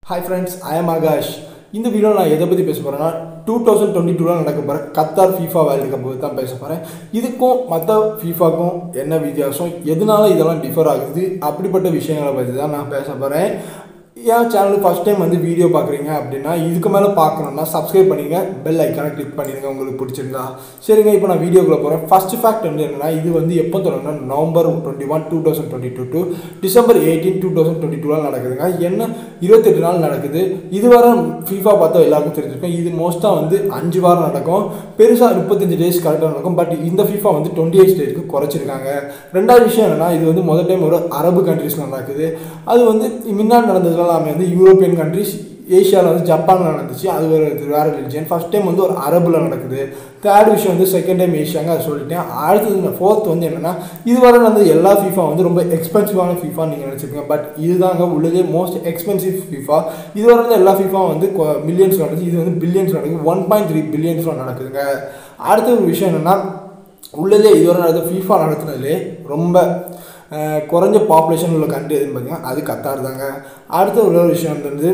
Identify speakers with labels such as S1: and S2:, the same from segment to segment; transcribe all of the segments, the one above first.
S1: hi friends I am Akash இந்த வீடியோவில் நான் எதை பற்றி பேச போகிறேன்னா டூ தௌசண்ட் டுவெண்ட்டி டூவில் நடக்க போகிற கத்தார் ஃபீஃபா வேர்ல்டு கப் பற்றி தான் பேச போகிறேன் இதுக்கும் மற்ற ஃபீஃபாக்கும் என்ன வித்தியாசம் எதனால இதெல்லாம் டிஃபர் ஆகுது அப்படிப்பட்ட விஷயங்களை பற்றி தான் நான் பேச போகிறேன் என் சேனல் ஃபஸ்ட் டைம் வந்து வீடியோ பார்க்குறீங்க அப்படின்னா இதுக்கு மேலே பார்க்கணுன்னா சப்ஸ்கிரைப் பண்ணிங்க பெல் ஐக்கானை கிளிக் பண்ணிடுங்க உங்களுக்கு பிடிச்சிருந்தா சரிங்க இப்போ நான் வீடியோக்குள்ளே போகிறேன் ஃபர்ஸ்ட் ஃபேக்ட் வந்து என்னென்னா இது வந்து எப்போ தொடங்கினா November twenty one two thousand twenty two to December eighteen two thousand twenty டூவில் நடக்குதுங்க என்ன இருபத்தெட்டு நாள் நடக்குது இதுவரை ஃபீஃபா பார்த்தா எல்லாருக்கும் தெரிஞ்சிருக்கும் இது மோஸ்ட்டாக வந்து அஞ்சு வாரம் நடக்கும் பெருசாக முப்பத்தஞ்சு டேஸ் கரெக்டாக நடக்கும் பட் இந்த ஃபீஃபா வந்து டுவெண்ட்டி எயிட் டேஸ்க்கு குறைச்சிருக்காங்க ரெண்டாவது விஷயம் என்னென்னா இது வந்து முதல் டைம் ஒரு அரபு கண்ட்ரீஸில் நடக்குது அது வந்து முன்னாடி நடந்தது எல்லாமே வந்து யூரோப்பியன் கண்ட்ரிஸ் ஏஷியாவில் வந்து ஜப்பானில் நடந்துச்சு அது ஒரு இது வேறு ரிலிஜன் ஃபஸ்ட் டைம் வந்து ஒரு அரபில் நடக்குது தேர்ட் விஷயம் வந்து செகண்ட் டைம் ஏஷியாங்க அதை சொல்லிட்டேன் அடுத்தது ஃபோர்த் வந்து என்னென்னா இதுவரை நடந்த எல்லா ஃபீஃபா வந்து ரொம்ப எக்ஸ்பென்சிவான ஃபீஃபா நீங்கள் நினச்சிருக்கீங்க பட் இதுதாங்க உள்ளதே மோஸ்ட் எக்ஸ்பென்சிவ் ஃபீஃபா இதுவரை இருந்த எல்லா ஃபீஃபா வந்து மில்லியன்ஸ் நடந்துச்சு இது வந்து பில்லியன்ஸ் நடக்குது ஒன் பாயிண்ட் த்ரீ பில்லியன்ஸில் நடக்குதுங்க அடுத்த ஒரு விஷயம் என்னென்னா உள்ளதே இதுவரை நடந்த ஃபீஃபா நடத்துனதுலே ரொம்ப அஹ், குறைஞ்ச பாப்புலேஷன் உள்ள கண்ட்ரி எதுன்னு பார்த்தீங்கன்னா அது கத்தார் தாங்க அடுத்த ஒரு விஷயம் வந்து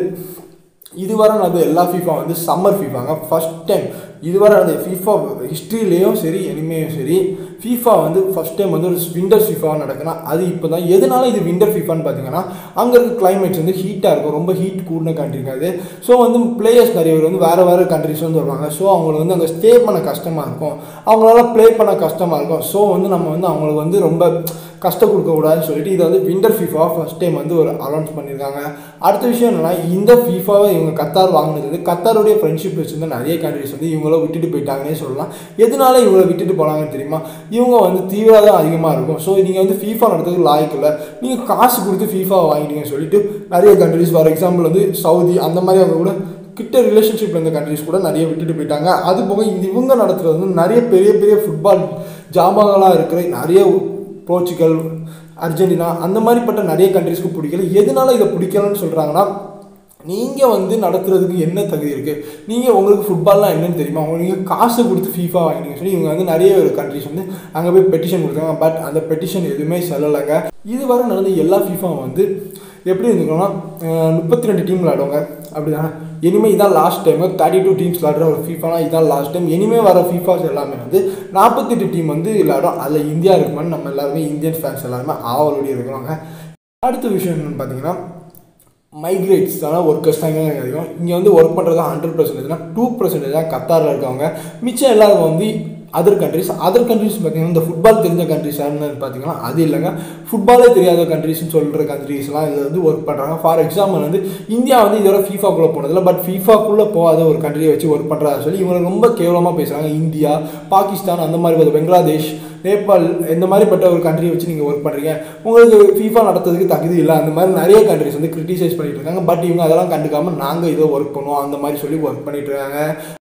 S1: இதுவரை நடந்த எல்லா ஃபீஃபா வந்து சம்மர் ஃபீஃபாங்க ஃபஸ்ட் டைம் இதுவரை நடந்த ஃபீஃபா ஹிஸ்ட்ரியிலையும் சரி இனிமேயும் சரி ஃபீஃபா வந்து ஃபஸ்ட் டைம் வந்து ஒரு விண்டர் ஃபீஃபா நடக்குன்னா அது இப்போ தான் எதனால இது விண்டர் ஃபீஃபான்னு பார்த்தீங்கன்னா அங்கே இருக்க கிளைமேட்ஸ் வந்து ஹீட்டாக இருக்கும் ரொம்ப ஹீட் கூடின கண்ட்ரிங்க அது ஸோ வந்து பிளேயர்ஸ் நிறைய பேர் வந்து வேறு வேறு கண்ட்ரிஸ் வந்து வருவாங்க ஸோ அவங்களுக்கு வந்து அங்கே ஸ்டே பண்ண கஷ்டமாக இருக்கும் அவங்களால ப்ளே பண்ண கஷ்டமாக இருக்கும் ஸோ வந்து நம்ம வந்து அவங்களுக்கு வந்து ரொம்ப கஷ்டம் கொடுக்கக்கூடாதுன்னு சொல்லிட்டு இதை வந்து விண்டர் ஃபீஃபா ஃபஸ்ட் டைம் வந்து ஒரு அனௌன்ஸ் பண்ணியிருக்காங்க அடுத்த விஷயம் என்னன்னா இந்த ஃபீஃபாவை இவங்க கத்தார் வாங்கினது வந்து கத்தாருடைய ஃப்ரெண்ட்ஷிப் வச்சிருந்த நிறைய கண்ட்ரிஸ் வந்து இவங்கள விட்டுட்டு போயிட்டாங்கன்னே சொல்லலாம் எதனால இவங்களை விட்டுட்டு போனாங்கன்னு தெரியுமா இவங்க வந்து தீவிரவாதம் அதிகமாக இருக்கும் ஸோ நீங்கள் வந்து ஃபீஃபா நடத்துறதுக்கு லாய்க்கு இல்லை நீங்கள் காசு கொடுத்து ஃபீஃபா வாங்கிட்டீங்கன்னு சொல்லிட்டு நிறைய கண்ட்ரிஸ் ஃபார் எக்ஸாம்பிள் வந்து சவுதி அந்த மாதிரி அவங்க கூட கிட்ட ரிலேஷன்ஷிப்பில் இருந்த கண்ட்ரிஸ் கூட நிறைய விட்டுட்டு போயிட்டாங்க அது போக இது இவங்க நடத்துறது வந்து நிறைய பெரிய பெரிய ஃபுட்பால் ஜாமான்களாக இருக்கிற நிறைய போர்ச்சுகல் அர்ஜென்டினா அந்த மாதிரிப்பட்ட நிறைய கண்ட்ரிஸ்க்கு பிடிக்கல எதனால இதை பிடிக்கலன்னு சொல்கிறாங்கன்னா நீங்கள் வந்து நடத்துறதுக்கு என்ன தகுதி இருக்குது நீங்கள் உங்களுக்கு ஃபுட்பால்லாம் என்னன்னு தெரியுமா உங்களுக்கு நீங்கள் காசு கொடுத்து ஃபீஃபா வாங்கினீங்க சொல்லி இவங்க வந்து நிறைய ஒரு கண்ட்ரிஸ் வந்து அங்கே போய் பெட்டிஷன் கொடுத்தாங்க பட் அந்த பெட்டிஷன் எதுவுமே செல்லலைங்க இதுவரை நடந்த எல்லா ஃபீஃபாவும் வந்து எப்படி இருந்துக்கணும்னா முப்பத்தி ரெண்டு டீம் விளாடுவாங்க அப்படிதானே இனிமேல் இதான் last time thirty two teams விளாடுற ஒரு ஃபீஃபானா இதான் லாஸ்ட் டைம் இனிமேல் வர ஃபீஃபாஸ் எல்லாமே வந்து நாற்பத்தெட்டு டீம் வந்து விளாடும் அதில் இந்தியா இருக்குமான்னு நம்ம எல்லாருமே இந்தியன் ஃபேன்ஸ் எல்லாருமே ஆவலோடி இருக்கிறாங்க அடுத்த விஷயம் என்னென்னு பார்த்தீங்கன்னா மைக்ரேட்ஸ் ஆனால் ஒர்க்கர்ஸ் தான் இங்கே அதிகம் இங்கே வந்து ஒர்க் பண்ணுறது ஹண்ட்ரட் பர்சன்டேஜ்னா டூ பர்சன்டேஜ் தான் கத்தாரில் இருக்கவங்க மிச்சம் எல்லாரும் வந்து அதர் கண்ட்ரிஸ் அதர் கண்ட்ரிஸ் பார்த்தீங்கன்னா இந்த ஃபுட்பால் தெரிஞ்ச கண்ட்ரிஸ் யாருன்னு பார்த்தீங்கன்னா அது இல்லைங்க ஃபுட்பாலே தெரியாத கண்ட்ரிஸ்னு சொல்கிற கண்ட்ரிஸ்லாம் இதில் வந்து ஒர்க் பண்ணுறாங்க ஃபார் எக்ஸாம்பிள் வந்து இந்தியா வந்து இதோட ஃபீஃபாக்குள்ளே போனதில்ல பட் ஃபீஃபாக்குள்ளே போகாத ஒரு கண்ட்ரியை வச்சு ஒர்க் பண்ணுறதா சொல்லி இவங்க ரொம்ப கேவலமாக பேசுகிறாங்க இந்தியா பாகிஸ்தான் அந்த மாதிரி பார்த்து பெங்களாதேஷ் நேபாள் இந்த மாதிரிப்பட்ட ஒரு கண்ட்ரியை வச்சு நீங்கள் ஒர்க் பண்ணுறீங்க உங்களுக்கு ஃபீஃபா நடத்துறதுக்கு தகுதி இல்லை அந்த மாதிரி நிறைய கண்ட்ரிஸ் வந்து கிரிட்டிசைஸ் பண்ணிட்டு இருக்காங்க பட் இவங்க அதெல்லாம் கண்டுக்காமல் நாங்கள் இதை ஒர்க் பண்ணுவோம் அந்த மாதிரி சொல்லி ஒர்க் பண்ணிட்டு இருக்காங்க